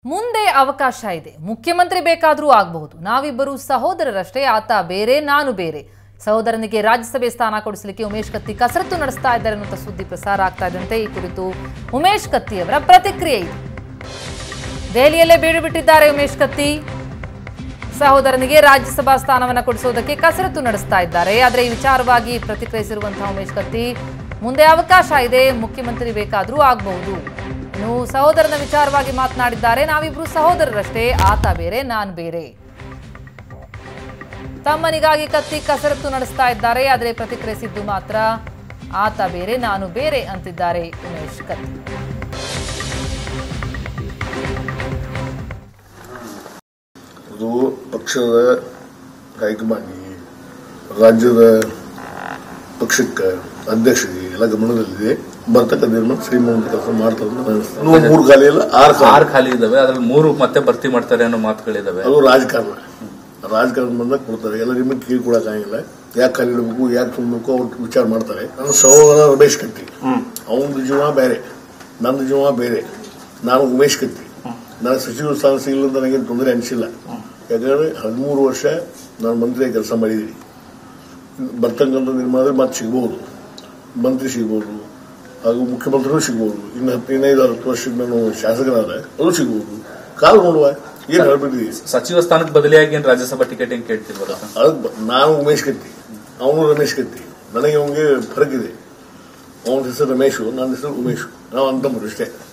ಮುಂದೆ ಅವಕಾಶ ಇದೆ ಮುಖ್ಯಮಂತ್ರಿ ಬೇಕಾದರೂ ಆಗಬಹುದು ನಾವಿಬ್ಬರು ಸಹೋದರರಷ್ಟೇ ಆತ ಬೇರೆ ನಾನು ಬೇರೆ ಸಹೋದರನಿಗೆ ರಾಜ್ಯಸಭೆ ಸ್ಥಾನ ಕೊಡಿಸಲಿಕ್ಕೆ ಉಮೇಶ್ ಕತ್ತಿ ಕಸರತ್ತು ನಡೆಸ್ತಾ ಇದ್ದಾರೆ ಅನ್ನುವಂಥ ಸುದ್ದಿ ಪ್ರಸಾರ ಆಗ್ತಾ ಇದ್ದಂತೆ ಈ ಕುರಿತು ಉಮೇಶ್ ಕತ್ತಿಯವರ ಪ್ರತಿಕ್ರಿಯೆ ಇದೆ ದೆಹಲಿಯಲ್ಲೇ ಬೀಡು ಬಿಟ್ಟಿದ್ದಾರೆ ಉಮೇಶ್ ಕತ್ತಿ ಸಹೋದರನಿಗೆ ರಾಜ್ಯಸಭಾ ಸ್ಥಾನವನ್ನು ಕೊಡಿಸುವುದಕ್ಕೆ ಕಸರತ್ತು ನಡೆಸ್ತಾ ಇದ್ದಾರೆ ಆದರೆ ಈ ವಿಚಾರವಾಗಿ ಪ್ರತಿಕ್ರಿಯಿಸಿರುವಂತಹ ಉಮೇಶ್ ಕತ್ತಿ ಮುಂದೆ ಅವಕಾಶ ಇದೆ ಮುಖ್ಯಮಂತ್ರಿ ಬೇಕಾದರೂ ಆಗಬಹುದು ಇನ್ನು ಸಹೋದರನ ವಿಚಾರವಾಗಿ ಮಾತನಾಡಿದ್ದಾರೆ ನಾವಿಬ್ರು ಸಹೋದರರಷ್ಟೇ ಆತ ಬೇರೆ ನಾನು ಬೇರೆ ತಮ್ಮನಿಗಾಗಿ ಕತ್ತಿ ಕಸರತ್ತು ನಡೆಸ್ತಾ ಇದ್ದಾರೆ ಆದರೆ ಪ್ರತಿಕ್ರಿಯಿಸಿದ್ದು ಮಾತ್ರ ಆತ ಬೇರೆ ನಾನು ಬೇರೆ ಅಂತಿದ್ದಾರೆ ಉಮೇಶ್ ಕತ್ತಿ ಅದು ಪಕ್ಷದ ಹೈಕಮಾಂಡಿಗೆ ರಾಜ್ಯದ ಪಕ್ಷಕ್ಕೆ ಅಧ್ಯಕ್ಷರಿಗೆ ಎಲ್ಲ ಗಮನದಲ್ಲಿದೆ ಬರ್ತಕ್ಕಂಥ ನಿರ್ಮಾಣ ಶ್ರೀಮಂತ ಕೆಲಸ ಮಾಡ್ತಾರೆ ಅಂತ ಅನಿಸ್ತದೆ. ಇನ್ನು ಮೂರು ಖಾಲಿ ಇಲ್ಲ ಆರು ಖಾಲಿ ಆರು ಖಾಲಿ ಇದಾವೆ ಅದ್ರಲ್ಲಿ ಮೂರು ಮತ್ತೆ ಭರ್ತಿ ಮಾಡ್ತಾರೆ ಅನ್ನೋ ಮಾತುಗಳಿದಾವೆ ಅದು ರಾಜಕಾರಣ ರಾಜಕಾರಣ ಬಂದಾಗ ಕೊಡ್ತಾರೆ ಎಲ್ಲ ನಿಮಗೆ ಕೀಳು ಕೊಡಕ್ಕಾಗಿಲ್ಲ ಯಾಕೆ ಖಾಲಿ ಇಡಬೇಕು ಯಾಕೆ ತುಂಬಬೇಕು ಅವ್ರು ವಿಚಾರ ಮಾಡ್ತಾರೆ ನನ್ನ ಸಹೋದರ ರಮೇಶ್ ಕತ್ತಿ ಅವನ ಜೀವ ಬೇರೆ ನನ್ನ ಜೀವ ಬೇರೆ ನಾನು ಉಮೇಶ್ ಕತ್ತಿ ನನಗೆ ಸಚಿವ ಸ್ಥಾನ ಸಿಗಲಿಲ್ಲ ಅಂತ ನನಗೇನು ತೊಂದರೆ ಅನಿಸಿಲ್ಲ ಯಾಕಂದ್ರೆ ಹದಿಮೂರು ವರ್ಷ ನಾನು ಮಂತ್ರಿ ಕೆಲಸ ಮಾಡಿದ್ದೀನಿ ಬರ್ತಕ್ಕಂಥ ನಿರ್ಮಾಣ ಮತ್ತೆ ಸಿಗ್ಬೋದು ಮಂತ್ರಿ ಸಿಗ್ಬೋದು ಹಾಗೂ ಮುಖ್ಯಮಂತ್ರಿನೂ ಸಿಗ್ಬೋದು ಇನ್ನು ಹದಿನೈದು ಹತ್ತು ವರ್ಷಕ್ಕೆ ನಾನು ಶಾಸಕನಾದ್ರೆ ಅದು ಸಿಗ್ಬೋದು ಕಾಲು ನೋಡುವ ಏನು ಹೇಳ್ಬಿಟ್ಟಿದ್ದೀವಿ ಸಚಿವ ಸ್ಥಾನಕ್ಕೆ ಬದಲಿಯಾಗಿ ಏನ್ ರಾಜ್ಯಸಭಾ ಟಿಕೆಟ್ ಹೆಂಗ್ ಕೇಳ್ತಿಲ್ವಲ್ಲ ಅದಕ್ಕೆ ಬ- ನಾನು ಉಮೇಶ್ ಕತ್ತಿ ಅವನು ರಮೇಶ್ ಕತ್ತಿ ನನಗೆ ಅವನಿಗೆ ಫರಕ್ ಇದೆ ಅವನ ಹೆಸರು ರಮೇಶು ನನ್ನ ಹೆಸರು ಉಮೇಶು ನಾವು ಅಂತ ಅಷ್ಟೇ